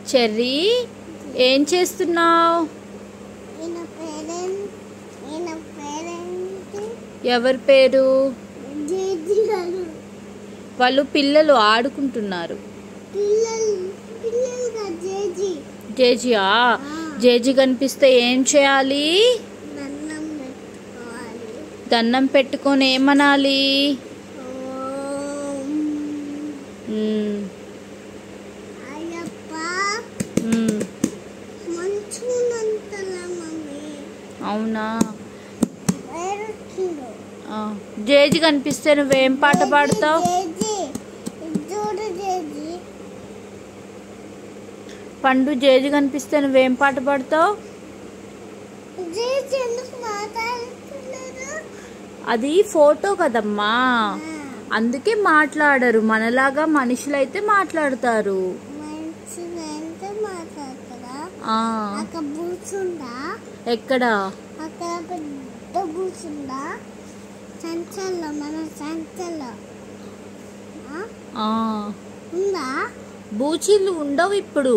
Cherry ఏం చేస్తున్నావు ఈయన పేరెంట్ ఈయన పేరెంట్ ఎవరి పేరు జేజీ గారు వాళ్ళు పిల్లలు ఆడుకుంటున్నారు పిల్లలు పిల్లలుగా జేజీ జేజియా జేజీ కనిపిస్తే ఏం చేయాలి దండం పెట్టుకోవాలి దండం పెట్టుకొని ఏమనాలి ఓం మ్మ్, అయ్యప్ప మ్మ్. మంచునంతలా మమ్మీ అవునా వేరొచ్చిండు ఆ, జేజీ కనిపిస్తే నువ్వేం పాట పాడతావు జేజీ ఇది చూడు జేజీ పండు జేజీ కనిపిస్తే నువ్వేం పాట పాడతావు జేజీ ఎందుకు మాట్లాడుతున్నారు అది ఫోటో కదమ్మా ఆ, అందుకే మాట్లాడరు మనలాగా మనుషులైతే మాట్లాడతారు మంచిగా ఎంత మాట్లాడతారా ఆ అక్కడ కూర్చుందా ఎక్కడ అక్కడ పెద్ద కూర్చుందా సంచల్లో మన సంచల్లో ఆ? ఆ ఉందా బూచీలు ఉండవు ఇప్పుడు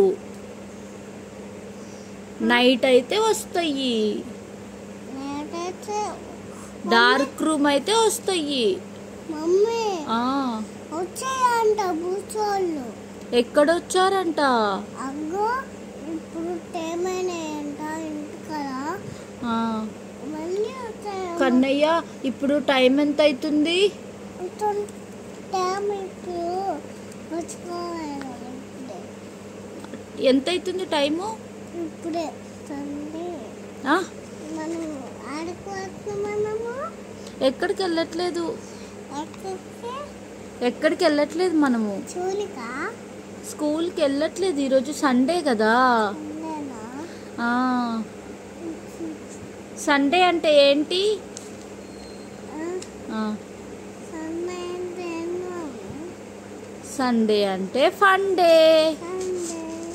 నైట్ అయితే వస్తాయి నేటైతే డార్క్ రూమ్ అయితే వస్తాయి మమ్మీ ఆ వచ్చాయంట కూర్చోళ్ళు ఎక్కడొచ్చారంట అగ్గో ఇప్పుడు టేమైనాయంట ఇంటికాడ ఆ, మళ్ళీ వచ్చాయి కన్నయ్య ఇప్పుడు టైం ఎంత అవుతుంది టైం ఇప్పుడు వచ్చుకోవాలి ఇప్పుడే ఎంత అవుతుంది టైము ఇప్పుడే సండే ఆ, మనం ఆడుకోవచ్చు మనము ఎక్కడికి వెళ్ళట్లేదు ఎక్కడికి ఎక్కడికి వెళ్ళట్లేదు మనము చూలిక స్కూల్కి వెళ్ళట్లేదు ఈరోజు సండే కదా సండేనా ఆ, సండే అంటే ఏంటి ఆ, సండే అంటే ఎన్నో సండే అంటే ఫన్ డే సండే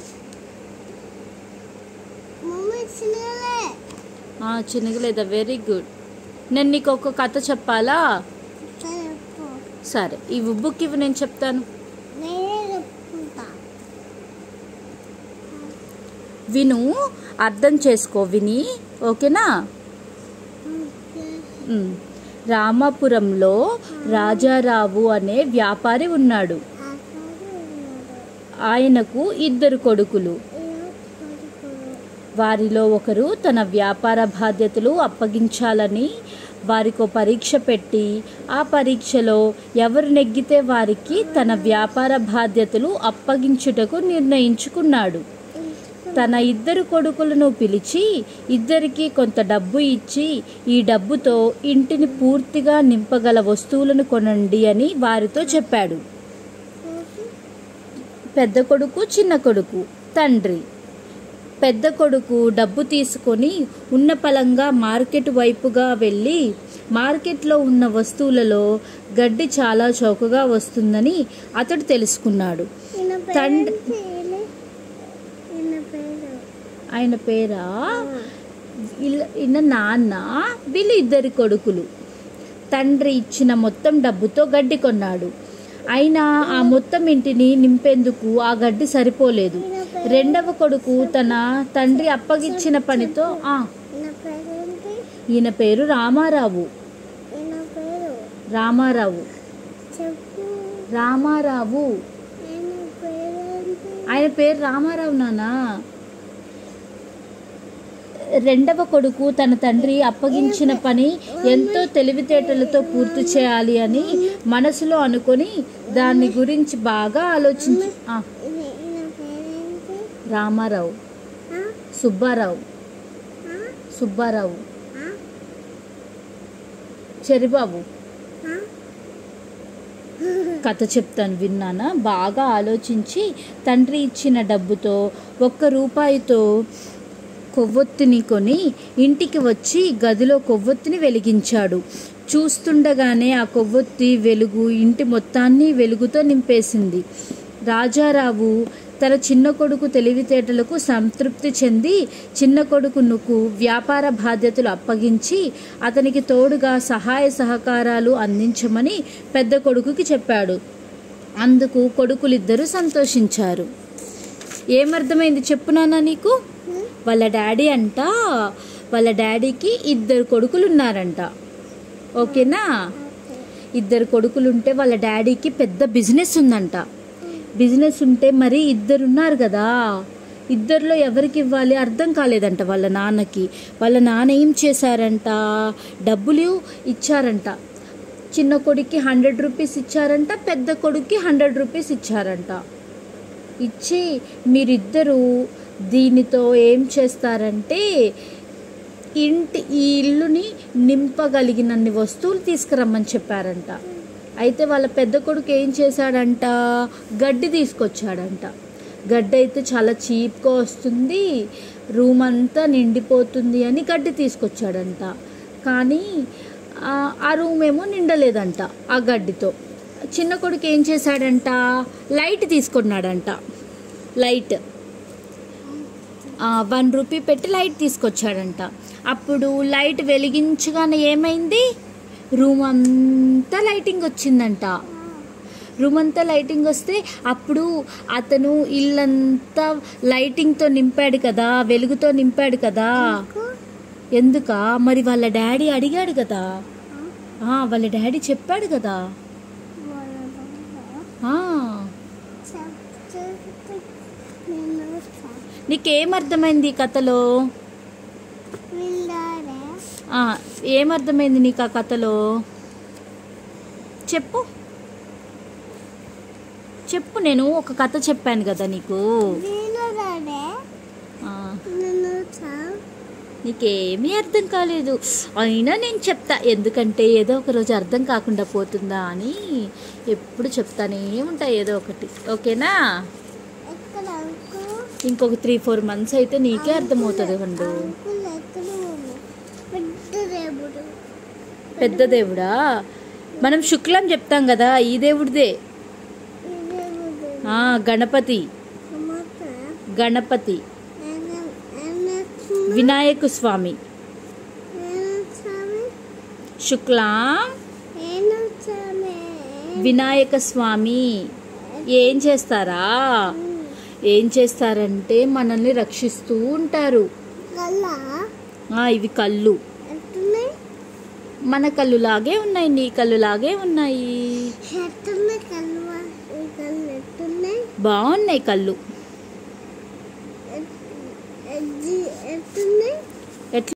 మమ్మీ చిన్నలే ఆ, చిన్నగలేదా వెరీ గుడ్ నేను నీకు ఒక కథ చెప్పాలా చెప్పు సరే ఈ బుక్ ఇవి నేను చెప్తాను నేనే చెప్పుకుంటా విను అర్థం చేసుకో విని ఓకేనా ఉమ్. రామాపురంలో రాజారావు అనే వ్యాపారి ఉన్నాడు ఆయనకు ఇద్దరు కొడుకులు వారిలో ఒకరు తన వ్యాపార బాధ్యతలు అప్పగించాలని వారికో పరీక్ష పెట్టి ఆ పరీక్షలో ఎవరు నెగ్గితే వారికి తన వ్యాపార బాధ్యతలు అప్పగించుటకు నిర్ణయించుకున్నాడు తన ఇద్దరు కొడుకులను పిలిచి ఇద్దరికి కొంత డబ్బు ఇచ్చి ఈ డబ్బుతో ఇంటిని పూర్తిగా నింపగల వస్తువులను కొనండి అని వారితో చెప్పాడు పెద్ద కొడుకు చిన్న కొడుకు తండ్రి పెద్ద కొడుకు డబ్బు తీసుకొని ఉన్న పలంగా మార్కెట్ వైపుగా వెళ్ళి మార్కెట్లో ఉన్న వస్తువులలో గడ్డి చాలా చౌకగా వస్తుందని అతడు తెలుసుకున్నాడు తండ్రి- ఆయన పేరా ఇల్ల- ఈయన నాన్న వీళ్ళు ఇద్దరి కొడుకులు తండ్రి ఇచ్చిన మొత్తం డబ్బుతో గడ్డి కొన్నాడు అయినా ఆ మొత్తం ఇంటిని నింపేందుకు ఆ గడ్డి సరిపోలేదు రెండవ కొడుకు తన తండ్రి అప్పగించిన పనితో ఆ ఈయన పేరు రామారావు రామారావు చెప్పు రామారావు ఆయన పేరేంటి ఆయన పేరు రామారావు నానా రెండవ కొడుకు తన తండ్రి అప్పగించిన పని ఎంతో తెలివితేటలతో పూర్తి చేయాలి అని మనసులో అనుకొని దాని గురించి బాగా ఆలోచించి ఆ, ఈయన ఈయన పేరేంటి రామారావు ఆ? సుబ్బారావు ఆ? సుబ్బారావు ఆ? చెరిబాబు ఆ? కథ చెప్తాను విన్నానా బాగా ఆలోచించి తండ్రి ఇచ్చిన డబ్బుతో ఒక్క రూపాయితో కొవ్వొత్తిని కొని ఇంటికి వచ్చి గదిలో కొవ్వొత్తిని వెలిగించాడు చూస్తుండగానే ఆ కొవ్వొత్తి వెలుగు ఇంటి మొత్తాన్ని వెలుగుతో నింపేసింది రాజారావు తన చిన్న కొడుకు తెలివితేటలకు సంతృప్తి చెంది చిన్న కొడుకునుకు వ్యాపార బాధ్యతలు అప్పగించి అతనికి తోడుగా సహాయ సహకారాలు అందించమని పెద్ద కొడుకుకి చెప్పాడు అందుకు కొడుకులిద్దరూ సంతోషించారు ఏమర్థమైంది చెప్పు నాన్న నీకు ఉమ్, వాళ్ళ డాడీ అంట వాళ్ళ డాడీకి ఇద్దరు కొడుకులు ఉన్నారంట ఓకేనా ఓకే ఇద్దరు కొడుకులు ఉంటే వాళ్ళ డాడీకి పెద్ద బిజినెస్ ఉందంట బిజినెస్ ఉంటే మరి ఇద్దరు ఉన్నారు కదా ఇద్దరిలో ఎవరికి ఇవ్వాలి అర్థం కాలేదంట వాళ్ళ నాన్నకి వాళ్ళ నాన్న ఏం చేశారంట డబ్బులు ఇచ్చారంట చిన్న కొడుక్కి హండ్రెడ్ రూపీస్ ఇచ్చారంట పెద్ద కొడుక్కి హండ్రెడ్ రూపీస్ ఇచ్చారంట ఇచ్చి మీరిద్దరూ దీనితో ఏం చేస్తారంటే ఇంటి ఈ ఇల్లుని నింపగలిగినన్ని వస్తువులు తీసుకురమ్మని చెప్పారంట అయితే వాళ్ళ పెద్ద కొడుకు ఏం చేశాడంట గడ్డి తీసుకొచ్చాడంట గడ్డి అయితే చాలా చీప్గా వస్తుంది రూమ్ అంతా నిండిపోతుంది అని గడ్డి తీసుకొచ్చాడంట కానీ ఆ, ఆ రూమ్ ఏమో నిండలేదంట ఆ గడ్డితో చిన్న కొడుకు ఏం చేశాడంట లైట్ తీసుకున్నాడంట లైట్ వన్ రూపీ పెట్టి లైట్ తీసుకొచ్చాడంట అప్పుడు లైట్ వెలిగించగానే ఏమైంది రూమ్ అంతా లైటింగ్ వచ్చిందంట రూమ్ అంతా లైటింగ్ వస్తే అప్పుడు అతను ఇల్లంతా లైటింగ్తో నింపాడు కదా వెలుగుతో నింపాడు కదా ఎందుక మరి వాళ్ళ డాడీ అడిగాడు కదా ఆ, వాళ్ళ డాడీ చెప్పాడు కదా ఆ, నీకేం అర్థమైంది ఈ కథలో ఆ, ఏమర్థమైంది నీకు ఆ కథలో చెప్పు చెప్పు నేను ఒక కథ చెప్పాను కదా నీకు ఆ, నీకేమీ అర్థం కాలేదు అయినా నేను చెప్తా ఎందుకంటే ఏదో ఒక రోజు అర్థం కాకుండా పోతుందా అని ఎప్పుడు చెప్తానే ఉంటా ఏదో ఒకటి ఓకేనా ఇంకొక త్రీ ఫోర్ మంత్స్ అయితే నీకే అర్థమవుతుంది వండు పెద్ద దేవుడా మనం శుక్లం చెప్తాం కదా ఈ దేవుడిదే ఆ, గణపతి గణపతి వినాయక స్వామి శుక్లాం వినాయక స్వామి ఏం చేస్తారా ఏం చేస్తారంటే మనల్ని రక్షిస్తూ ఉంటారు ఆ, ఇవి కళ్ళు మన కళ్ళు లాగే ఉన్నాయి నీ కళ్ళు లాగే ఉన్నాయి బాగున్నాయి కళ్ళు ఎట్లున్నాయి ఎట్లా